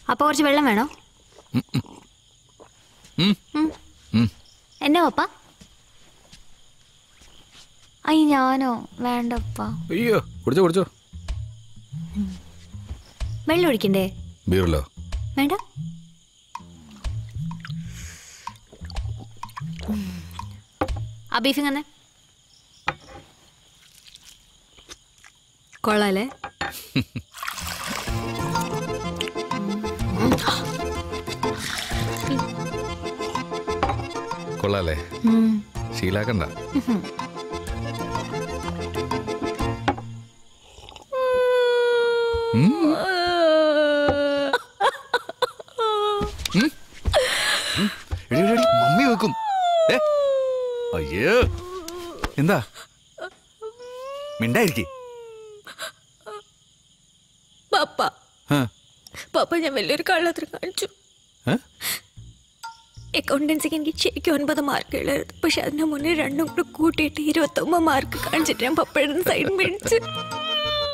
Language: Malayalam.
അപ്പൊ കുറച്ച് വെള്ളം വേണോ ഉം. ഉം. ഉം. എന്നാ പപ്പ അയ്യ ഞാനോ വേണ്ടപ്പ അയ്യോ കുടിച്ചോ കുടിച്ചോ വെള്ളം ഒഴിക്കണ്ടേ ബീറല്ലോ വേണ്ട ആ ബീഫ് തന്നെ കൊള്ളാലേ കൊള്ളാല്ലേ ഉം. ശീലാക്കണ്ട ഉം. ഉം. ഉം. എടി, എടി, എടി, മമ്മി വെക്കും ഏ? അയ്യോ എന്താ മിണ്ടായിരിക്കേ പപ്പ പപ്പ ഞാൻ വലിയൊരു കള്ളത്തിന് കാണിച്ചു അക്കൗണ്ടൻസിക്ക് എനിക്ക് ശരിക്കും ഒൻപത് മാർക്ക് ഉള്ളായിരുന്നു പക്ഷെ അതിന് മുന്നേ രണ്ടും കൂടെ കൂട്ടിയിട്ട് ഇരുപത്തൊമ്പത് മാർക്ക് കാണിച്ചിട്ട് ഞാൻ പപ്പയുടെ സൈഡ് മേടിച്ച്